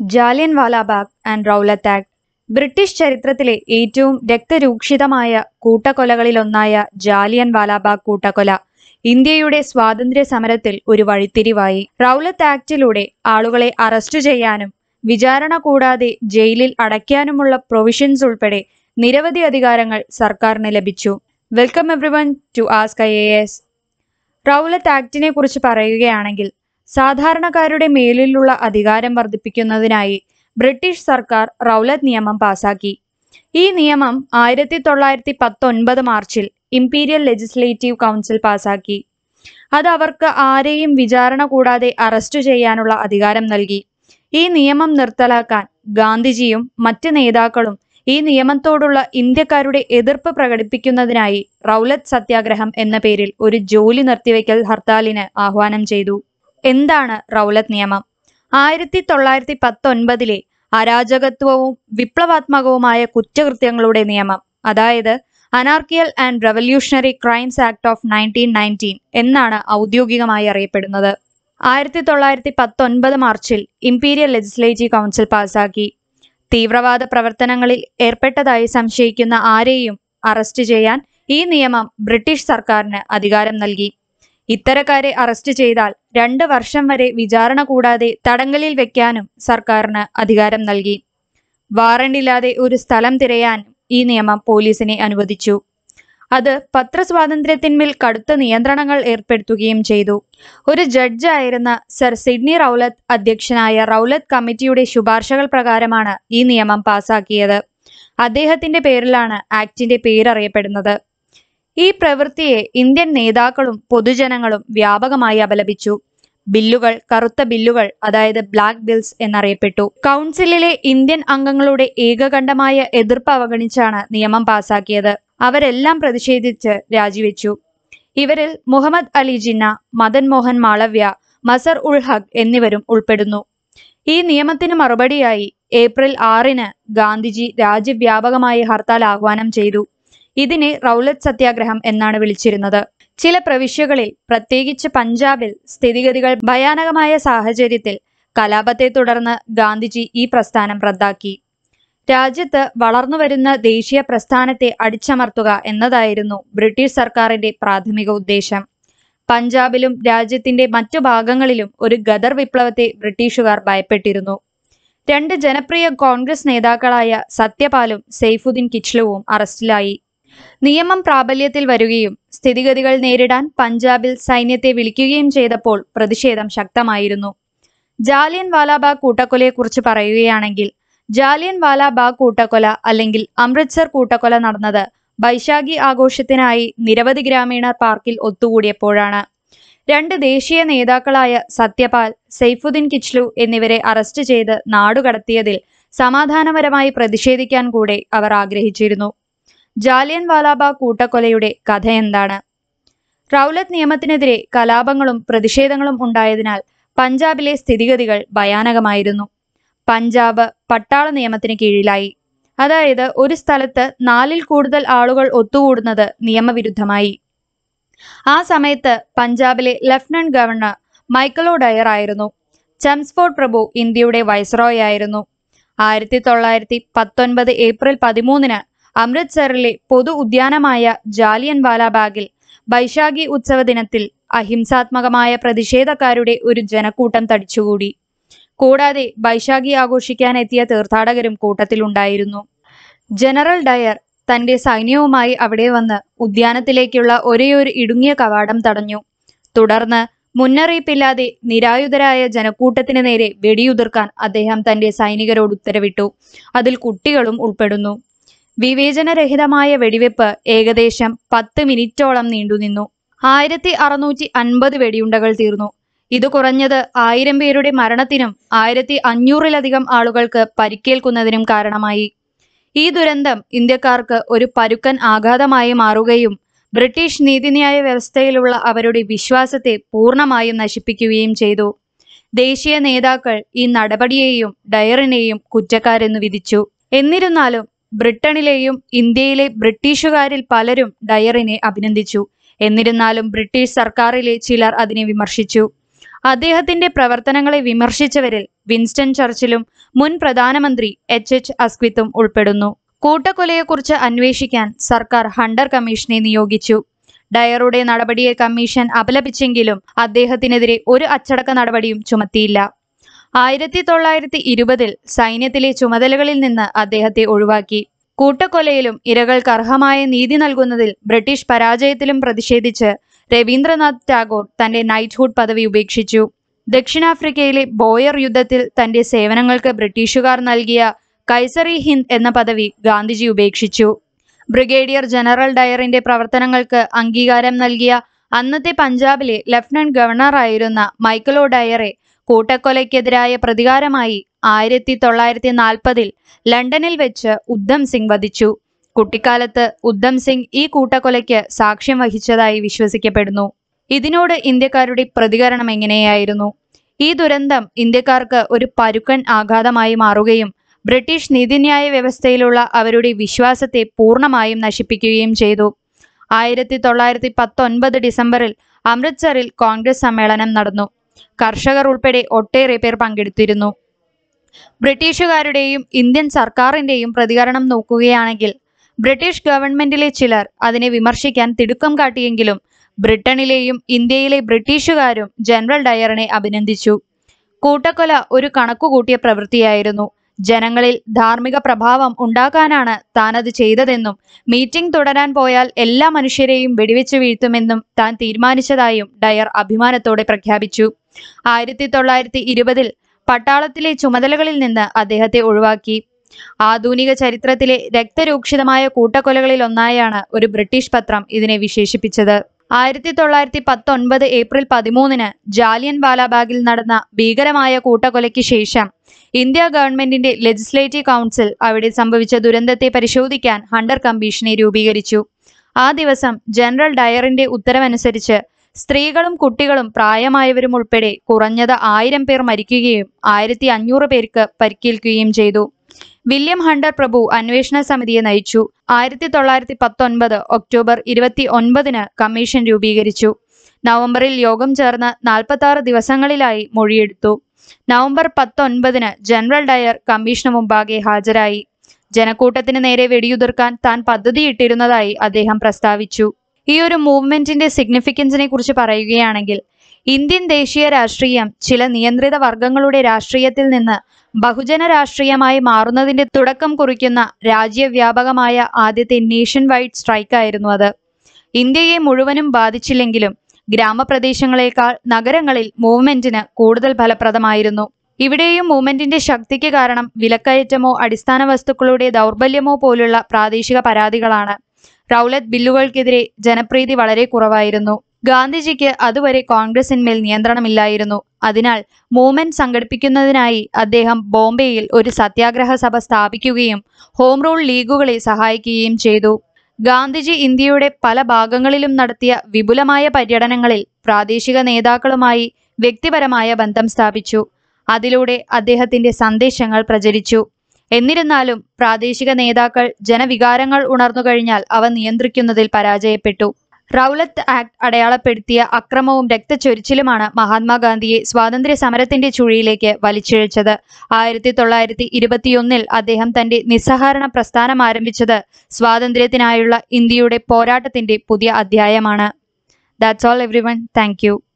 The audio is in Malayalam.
Jallian Walabagh and Rowlatt act British ചരിത്രത്തിലെ ഏറ്റവും രക്തരൂക്ഷിതമായ കൂട്ടക്കൊലകളിലൊന്നായ ജാലിയൻ വാലാബാഗ് കൂട്ടക്കൊല ഇന്ത്യയുടെ സ്വാതന്ത്ര്യ സമരത്തിൽ ഒരു വഴിത്തിരിവായി റൗലത്ത് ആക്ടിലൂടെ ആളുകളെ അറസ്റ്റ് ചെയ്യാനും വിചാരണ കൂടാതെ ജയിലിൽ അടയ്ക്കാനുമുള്ള പ്രൊവിഷൻസ് ഉൾപ്പെടെ നിരവധി അധികാരങ്ങൾ സർക്കാരിന് ലഭിച്ചു welcome everyone to ask I A S Rowlatt ആക്ടിനെ കുറിച്ച് പറയുകയാണെങ്കിൽ സാധാരണക്കാരുടെ മേലിലുള്ള അധികാരം വർദ്ധിപ്പിക്കുന്നതിനായി ബ്രിട്ടീഷ് സർക്കാർ റൗലത്ത് നിയമം പാസാക്കി ഈ നിയമം ആയിരത്തി തൊള്ളായിരത്തി പത്തൊൻപത് മാർച്ചിൽ ഇംപീരിയൽ ലെജിസ്ലേറ്റീവ് കൗൺസിൽ പാസാക്കി അത് അവർക്ക് ആരെയും വിചാരണ കൂടാതെ അറസ്റ്റ് ചെയ്യാനുള്ള അധികാരം നൽകി ഈ നിയമം നിർത്തലാക്കാൻ ഗാന്ധിജിയും മറ്റ് നേതാക്കളും ഈ നിയമത്തോടുള്ള ഇന്ത്യക്കാരുടെ എതിർപ്പ് പ്രകടിപ്പിക്കുന്നതിനായി റൗലത്ത് സത്യാഗ്രഹം എന്ന പേരിൽ ഒരു ജോലി നിർത്തിവെക്കൽ ഹർത്താലിന് ആഹ്വാനം ചെയ്തു എന്താണ് റൗലത്ത് നിയമം ആയിരത്തി തൊള്ളായിരത്തി പത്തൊൻപതിലെ അരാജകത്വവും വിപ്ലവാത്മകവുമായ കുറ്റകൃത്യങ്ങളുടെ നിയമം അതായത് anarchical and revolutionary crimes act of nineteen nineteen എന്നാണ് ഔദ്യോഗികമായി അറിയപ്പെടുന്നത് ആയിരത്തി തൊള്ളായിരത്തി പത്തൊൻപത് മാർച്ചിൽ ഇംപീരിയൽ ലെജിസ്ലേറ്റീവ് കൗൺസിൽ പാസാക്കി തീവ്രവാദ പ്രവർത്തനങ്ങളിൽ ഏർപ്പെട്ടതായി സംശയിക്കുന്ന ആരെയും അറസ്റ്റ് ചെയ്യാൻ ഈ നിയമം ബ്രിട്ടീഷ് സർക്കാരിന് അധികാരം നൽകി ഇത്തരക്കാരെ അറസ്റ്റ് ചെയ്താൽ രണ്ട് വർഷം വരെ വിചാരണ കൂടാതെ തടങ്കലിൽ വെക്കാനും സർക്കാരിന് അധികാരം നൽകി വാറണ്ടില്ലാതെ ഒരു സ്ഥലം തിരയാനും ഈ നിയമം പോലീസിനെ അനുവദിച്ചു അത് പത്രസ്വാതന്ത്ര്യത്തിന്മേൽ കടുത്ത നിയന്ത്രണങ്ങൾ ഏർപ്പെടുത്തുകയും ചെയ്തു ഒരു ജഡ്ജായിരുന്ന സർ സിഡ്നി റൗലത്ത് അധ്യക്ഷനായ റൗലത്ത് കമ്മിറ്റിയുടെ ശുപാർശകൾ പ്രകാരമാണ് ഈ നിയമം പാസാക്കിയത് അദ്ദേഹത്തിന്റെ പേരിലാണ് ആക്ടിന്റെ പേരറിയപ്പെടുന്നത് ഈ പ്രവൃത്തിയെ ഇന്ത്യൻ നേതാക്കളും പൊതുജനങ്ങളും വ്യാപകമായി അപലപിച്ചു ബില്ലുകൾ കറുത്ത ബില്ലുകൾ അതായത് ബ്ലാക്ക് ബിൽസ് എന്നറിയപ്പെട്ടു കൗൺസിലിലെ ഇന്ത്യൻ അംഗങ്ങളുടെ ഏകകണ്ഠമായ എതിർപ്പ് അവഗണിച്ചാണ് നിയമം പാസാക്കിയത് അവരെല്ലാം പ്രതിഷേധിച്ച് രാജിവെച്ചു ഇവരിൽ മുഹമ്മദ് അലി ജിന്ന മദൻ മോഹൻ മാളവ്യ മസർ ഉൾ ഹഖ് എന്നിവരും ഉൾപ്പെടുന്നു ഈ നിയമത്തിന് മറുപടിയായി ഏപ്രിൽ ആറിന് ഗാന്ധിജി രാജ്യവ്യാപകമായി ഹർത്താൽ ആഹ്വാനം ചെയ്തു ഇതിനെ റൗലത്ത് സത്യാഗ്രഹം എന്നാണ് വിളിച്ചിരുന്നത് ചില പ്രവിശ്യകളിൽ പ്രത്യേകിച്ച് പഞ്ചാബിൽ സ്ഥിതിഗതികൾ ഭയാനകമായ സാഹചര്യത്തിൽ കലാപത്തെ തുടർന്ന് ഗാന്ധിജി ഈ പ്രസ്ഥാനം റദ്ദാക്കി രാജ്യത്ത് വളർന്നുവരുന്ന ദേശീയ പ്രസ്ഥാനത്തെ അടിച്ചമർത്തുക എന്നതായിരുന്നു ബ്രിട്ടീഷ് സർക്കാരിന്റെ പ്രാഥമിക ഉദ്ദേശം പഞ്ചാബിലും രാജ്യത്തിന്റെ മറ്റു ഭാഗങ്ങളിലും ഒരു ഗദർ വിപ്ലവത്തെ ബ്രിട്ടീഷുകാർ ഭയപ്പെട്ടിരുന്നു രണ്ട് ജനപ്രിയ കോൺഗ്രസ് നേതാക്കളായ സത്യപാലും സെയ്ഫുദ്ദീൻ കിച്ലുവും അറസ്റ്റിലായി നിയമം പ്രാബല്യത്തിൽ വരികയും സ്ഥിതിഗതികൾ നേരിടാൻ പഞ്ചാബിൽ സൈന്യത്തെ വിളിക്കുകയും ചെയ്തപ്പോൾ പ്രതിഷേധം ശക്തമായിരുന്നു ജാലിയൻ വാലാബാഗ് കൂട്ടക്കൊലയെക്കുറിച്ച് പറയുകയാണെങ്കിൽ ജാലിയൻ വാലാബാഗ് കൂട്ടക്കൊല അല്ലെങ്കിൽ അമൃത്സർ കൂട്ടക്കൊല നടന്നത് ബൈശാഖി ആഘോഷത്തിനായി നിരവധി ഗ്രാമീണർ പാർക്കിൽ ഒത്തുകൂടിയപ്പോഴാണ് രണ്ട് ദേശീയ നേതാക്കളായ സത്യപാൽ സെയ്ഫുദ്ദീൻ കിച്ലു എന്നിവരെ അറസ്റ്റ് ചെയ്ത് നാടുകടത്തിയതിൽ സമാധാനപരമായി പ്രതിഷേധിക്കാൻ കൂടെ അവർ ആഗ്രഹിച്ചിരുന്നു ജാലിയൻ വാലാബാഗ് കൂട്ടക്കൊലയുടെ കഥ എന്താണ് റൗലത്ത് നിയമത്തിനെതിരെ കലാപങ്ങളും പ്രതിഷേധങ്ങളും ഉണ്ടായതിനാൽ പഞ്ചാബിലെ സ്ഥിതിഗതികൾ ഭയാനകമായിരുന്നു പഞ്ചാബ് പട്ടാള നിയമത്തിന് കീഴിലായി അതായത് ഒരു സ്ഥലത്ത് നാലിൽ കൂടുതൽ ആളുകൾ ഒത്തുകൂടുന്നത് നിയമവിരുദ്ധമായി ആ സമയത്ത് പഞ്ചാബിലെ ലഫ്റ്റനന്റ് ഗവർണർ മൈക്കലോ ഡയർ ആയിരുന്നു ചംസ്ഫോർഡ് പ്രഭു ഇന്ത്യയുടെ വൈസ്രോയ് ആയിരുന്നു ആയിരത്തി തൊള്ളായിരത്തി പത്തൊൻപത് ഏപ്രിൽ പതിമൂന്നിന് അമൃത്സറിലെ പൊതു ഉദ്യാനമായ ജാലിയൻ വാലാബാഗിൽ ബൈശാഖി ഉത്സവ ദിനത്തിൽ അഹിംസാത്മകമായ പ്രതിഷേധക്കാരുടെ ഒരു ജനക്കൂട്ടം തടിച്ചുകൂടി കൂടാതെ ബൈശാഖി ആഘോഷിക്കാൻ എത്തിയ തീർത്ഥാടകരും കൂട്ടത്തിലുണ്ടായിരുന്നു ജനറൽ ഡയർ തന്റെ സൈന്യവുമായി അവിടെ വന്ന് ഉദ്യാനത്തിലേക്കുള്ള ഒരേയൊരു ഇടുങ്ങിയ കവാടം തടഞ്ഞു തുടർന്ന് മുന്നറിയിപ്പില്ലാതെ നിരായുധരായ ജനക്കൂട്ടത്തിന് നേരെ വെടിയുതിർക്കാൻ അദ്ദേഹം തന്റെ സൈനികരോട് ഉത്തരവിട്ടു അതിൽ കുട്ടികളും ഉൾപ്പെടുന്നു വിവേചനരഹിതമായ വെടിവെപ്പ് ഏകദേശം പത്ത് മിനിറ്റോളം നീണ്ടുനിന്നു ആയിരത്തി അറുന്നൂറ്റി അൻപത് വെടിയുണ്ടകൾ തീർന്നു ഇത് കുറഞ്ഞത് ആയിരം പേരുടെ മരണത്തിനും ആയിരത്തി അഞ്ഞൂറിലധികം ആളുകൾക്ക് പരിക്കേൽക്കുന്നതിനും കാരണമായി ഈ ദുരന്തം ഇന്ത്യക്കാർക്ക് ഒരു പരുക്കൻ ആഘാതമായി മാറുകയും ബ്രിട്ടീഷ് നീതിന്യായ വ്യവസ്ഥയിലുള്ള അവരുടെ വിശ്വാസത്തെ പൂർണ്ണമായും നശിപ്പിക്കുകയും ചെയ്തു ദേശീയ നേതാക്കൾ ഈ നടപടിയെയും ഡയറിനെയും കുറ്റക്കാരെന്ന് വിധിച്ചു എന്നിരുന്നാലും ബ്രിട്ടനിലെയും ഇന്ത്യയിലെ ബ്രിട്ടീഷുകാരിൽ പലരും ഡയറിനെ അഭിനന്ദിച്ചു എന്നിരുന്നാലും ബ്രിട്ടീഷ് സർക്കാരിലെ ചിലർ അതിനെ വിമർശിച്ചു അദ്ദേഹത്തിന്റെ പ്രവർത്തനങ്ങളെ വിമർശിച്ചവരിൽ വിൻസ്റ്റൺ ചർച്ചിലും മുൻ പ്രധാനമന്ത്രി എച്ച് എച്ച് അസ്ക്വിത്തും ഉൾപ്പെടുന്നു കൂട്ടക്കൊലയെക്കുറിച്ച് അന്വേഷിക്കാൻ സർക്കാർ ഹണ്ടർ കമ്മീഷനെ നിയോഗിച്ചു ഡയറുടെ നടപടിയെ കമ്മീഷൻ അപലപിച്ചെങ്കിലും അദ്ദേഹത്തിനെതിരെ ഒരു അച്ചടക്ക നടപടിയും ചുമത്തിയില്ല ആയിരത്തി തൊള്ളായിരത്തി ഇരുപതിൽ സൈന്യത്തിലെ ചുമതലകളിൽ നിന്ന് അദ്ദേഹത്തെ ഒഴിവാക്കി കൂട്ടക്കൊലയിലും ഇരകൾക്ക് അർഹമായ നീതി നൽകുന്നതിൽ ബ്രിട്ടീഷ് പരാജയത്തിലും പ്രതിഷേധിച്ച് രവീന്ദ്രനാഥ് ടാഗോർ തന്റെ നൈറ്റ്ഹുഡ് പദവി ഉപേക്ഷിച്ചു ദക്ഷിണാഫ്രിക്കയിലെ ബോയർ യുദ്ധത്തിൽ തന്റെ സേവനങ്ങൾക്ക് ബ്രിട്ടീഷുകാർ നൽകിയ കൈസറി ഹിന്ദ് എന്ന പദവി ഗാന്ധിജി ഉപേക്ഷിച്ചു ബ്രിഗേഡിയർ ജനറൽ ഡയറിന്റെ പ്രവർത്തനങ്ങൾക്ക് അംഗീകാരം നൽകിയ അന്നത്തെ പഞ്ചാബിലെ ലഫ്റ്റനന്റ് ഗവർണറായിരുന്ന മൈക്കലോ ഡയറെ കൂട്ടക്കൊലയ്ക്കെതിരായ പ്രതികാരമായി ആയിരത്തി തൊള്ളായിരത്തി നാൽപ്പതിൽ ലണ്ടനിൽ വെച്ച് ഉദ്ധം സിംഗ് വധിച്ചു കുട്ടിക്കാലത്ത് ഉദ്ധം സിംഗ് ഈ കൂട്ടക്കൊലയ്ക്ക് സാക്ഷ്യം വഹിച്ചതായി വിശ്വസിക്കപ്പെടുന്നു ഇതിനോട് ഇന്ത്യക്കാരുടെ പ്രതികരണം എങ്ങനെയായിരുന്നു ഈ ദുരന്തം ഇന്ത്യക്കാർക്ക് ഒരു പരുക്കൻ ആഘാതമായി മാറുകയും ബ്രിട്ടീഷ് നീതിന്യായ വ്യവസ്ഥയിലുള്ള അവരുടെ വിശ്വാസത്തെ പൂർണ്ണമായും നശിപ്പിക്കുകയും ചെയ്തു ആയിരത്തി തൊള്ളായിരത്തി പത്തൊൻപത് ഡിസംബറിൽ അമൃത്സറിൽ കോൺഗ്രസ് സമ്മേളനം നടന്നു കർഷകർ ഉൾപ്പെടെ ഒട്ടേറെ പേർ പങ്കെടുത്തിരുന്നു ബ്രിട്ടീഷുകാരുടെയും ഇന്ത്യൻ സർക്കാരിന്റെയും പ്രതികരണം നോക്കുകയാണെങ്കിൽ ബ്രിട്ടീഷ് ഗവൺമെന്റിലെ ചിലർ അതിനെ വിമർശിക്കാൻ തിടുക്കം കാട്ടിയെങ്കിലും ബ്രിട്ടനിലെയും ഇന്ത്യയിലെ ബ്രിട്ടീഷുകാരും ജനറൽ ഡയറിനെ അഭിനന്ദിച്ചു കൂട്ടക്കൊല ഒരു കണക്കുകൂട്ടിയ പ്രവൃത്തിയായിരുന്നു ജനങ്ങളിൽ ധാർമ്മിക പ്രഭാവം ഉണ്ടാക്കാനാണ് താൻ അത് ചെയ്തതെന്നും മീറ്റിംഗ് തുടരാൻ പോയാൽ എല്ലാ മനുഷ്യരെയും വെടിവെച്ച് വീഴ്ത്തുമെന്നും താൻ തീരുമാനിച്ചതായും ഡയർ അഭിമാനത്തോടെ പ്രഖ്യാപിച്ചു ആയിരത്തി തൊള്ളായിരത്തി ഇരുപതിൽ പട്ടാളത്തിലെ ചുമതലകളിൽ നിന്ന് അദ്ദേഹത്തെ ഒഴിവാക്കി ആധുനിക ചരിത്രത്തിലെ രക്തരൂക്ഷിതമായ കൂട്ടക്കൊലകളിൽ ഒന്നായാണ് ഒരു ബ്രിട്ടീഷ് പത്രം ഇതിനെ വിശേഷിപ്പിച്ചത് ആയിരത്തി തൊള്ളായിരത്തി പത്തൊൻപത് ഏപ്രിൽ പതിമൂന്നിന് ജാലിയൻ വാലാബാഗിൽ നടന്ന ഭീകരമായ കൂട്ടക്കൊലയ്ക്ക് ശേഷം ഇന്ത്യ ഗവൺമെന്റിന്റെ ലെജിസ്ലേറ്റീവ് കൗൺസിൽ അവിടെ സംഭവിച്ച ദുരന്തത്തെ പരിശോധിക്കാൻ ഹണ്ടർ കമ്മീഷനെ രൂപീകരിച്ചു ആ ദിവസം ജനറൽ ഡയറിന്റെ ഉത്തരവനുസരിച്ച് സ്ത്രീകളും കുട്ടികളും പ്രായമായവരും ഉൾപ്പെടെ കുറഞ്ഞത് ആയിരം പേർ മരിക്കുകയും ആയിരത്തി അഞ്ഞൂറ് പേർക്ക് പരിക്കേൽക്കുകയും ചെയ്തു വില്യം ഹണ്ടർ പ്രഭു അന്വേഷണ സമിതിയെ നയിച്ചു ആയിരത്തി തൊള്ളായിരത്തി പത്തൊൻപത് ഒക്ടോബർ ഇരുപത്തി ഒൻപതിന് കമ്മീഷൻ രൂപീകരിച്ചു നവംബറിൽ യോഗം ചേർന്ന് നാൽപ്പത്തി ആറ് ദിവസങ്ങളിലായി മൊഴിയെടുത്തു നവംബർ പത്തൊൻപതിന് ജനറൽ ഡയർ കമ്മീഷന് മുമ്പാകെ ഹാജരായി ജനക്കൂട്ടത്തിന് നേരെ വെടിയുതിർക്കാൻ താൻ പദ്ധതിയിട്ടിരുന്നതായി അദ്ദേഹം പ്രസ്താവിച്ചു ഈ ഒരു മൂവ്മെന്റിന്റെ സിഗ്നിഫിക്കൻസിനെ കുറിച്ച് പറയുകയാണെങ്കിൽ ഇന്ത്യൻ ദേശീയ രാഷ്ട്രീയം ചില നിയന്ത്രിത വർഗങ്ങളുടെ രാഷ്ട്രീയത്തിൽ നിന്ന് ബഹുജന രാഷ്ട്രീയമായി മാറുന്നതിന്റെ തുടക്കം കുറിക്കുന്ന രാജ്യവ്യാപകമായ ആദ്യത്തെ നേഷൻ വൈഡ് സ്ട്രൈക്കായിരുന്നു അത് ഇന്ത്യയെ മുഴുവനും ബാധിച്ചില്ലെങ്കിലും ഗ്രാമപ്രദേശങ്ങളെക്കാൾ നഗരങ്ങളിൽ മൂവ്മെന്റിന് കൂടുതൽ ഫലപ്രദമായിരുന്നു ഇവിടെയും മൂവ്മെന്റിന്റെ ശക്തിക്ക് കാരണം വിലക്കയറ്റമോ അടിസ്ഥാന വസ്തുക്കളുടെ ദൗർബല്യമോ പോലുള്ള പ്രാദേശിക പരാതികളാണ് റൗലറ്റ് ബില്ലുകൾക്കെതിരെ ജനപ്രീതി വളരെ കുറവായിരുന്നു ഗാന്ധിജിക്ക് അതുവരെ കോൺഗ്രസിന്മേൽ നിയന്ത്രണമില്ലായിരുന്നു അതിനാൽ മൂവ്മെന്റ് സംഘടിപ്പിക്കുന്നതിനായി അദ്ദേഹം ബോംബെയിൽ ഒരു സത്യാഗ്രഹ സഭ സ്ഥാപിക്കുകയും ഹോം റൂൾ ലീഗുകളെ സഹായിക്കുകയും ചെയ്തു ഗാന്ധിജി ഇന്ത്യയുടെ പല ഭാഗങ്ങളിലും നടത്തിയ വിപുലമായ പര്യടനങ്ങളിൽ പ്രാദേശിക നേതാക്കളുമായി വ്യക്തിപരമായ ബന്ധം സ്ഥാപിച്ചു അതിലൂടെ അദ്ദേഹത്തിന്റെ സന്ദേശങ്ങൾ പ്രചരിച്ചു എന്നിരുന്നാലും പ്രാദേശിക നേതാക്കൾ ജനവികാരങ്ങൾ ഉണർന്നു കഴിഞ്ഞാൽ അവ നിയന്ത്രിക്കുന്നതിൽ പരാജയപ്പെട്ടു റൗലത്ത് ആക്ട് അടയാളപ്പെടുത്തിയ അക്രമവും രക്തച്ചൊരിച്ചിലുമാണ് മഹാത്മാഗാന്ധിയെ സ്വാതന്ത്ര്യ സമരത്തിന്റെ ചുഴിയിലേക്ക് വലിച്ചിഴച്ചത് ആയിരത്തി തൊള്ളായിരത്തി ഇരുപത്തിയൊന്നിൽ അദ്ദേഹം തന്റെ നിസ്സഹകരണ പ്രസ്ഥാനം ആരംഭിച്ചത് സ്വാതന്ത്ര്യത്തിനായുള്ള ഇന്ത്യയുടെ പോരാട്ടത്തിന്റെ പുതിയ അധ്യായമാണ് that's all everyone thank U